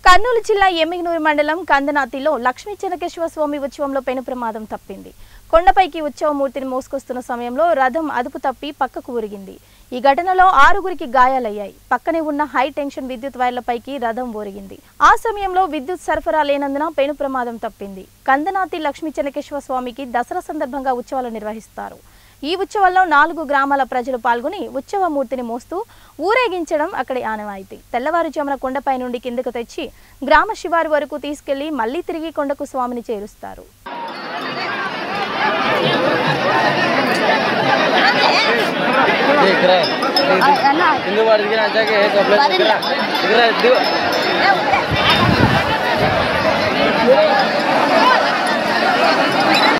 కర్నూలు జిల్లా ఎమ్మిగనూరు మండలం కందనాతిలో లక్ష్మీ చెనకేశ్వర స్వామి ఉత్సవంలో పెను ప్రమాదం తప్పింది కొండపైకి ఉత్సవమూర్తిని మోసుకొస్తున్న సమయంలో రథం అదుపు తప్పి పక్కకు ఊరిగింది ఈ ఘటనలో ఆరుగురికి గాయాలయ్యాయి పక్కనే ఉన్న హై టెన్షన్ విద్యుత్ వైర్లపైకి రథం ఊరిగింది ఆ సమయంలో విద్యుత్ సరఫరా లేనందున పెను ప్రమాదం తప్పింది కందనాతి లక్ష్మీ చెనకేశ్వర స్వామికి దసరా సందర్భంగా ఉత్సవాలు నిర్వహిస్తారు ఈ ఉత్సవాల్లో నాలుగు గ్రామాల ప్రజలు పాల్గొని ఉత్సవమూర్తిని మోస్తూ ఊరేగించడం అక్కడి ఆనవాయితీ తెల్లవారుజామున కొండపై నుండి కిందకు తెచ్చి గ్రామ శివారు వరకు తీసుకెళ్లి మళ్లీ తిరిగి కొండకు స్వామిని చేరుస్తారు दिख रहा है हिंदू बार दिख रहा है जाके कपड़े दिख रहा दिख रहा है दिख-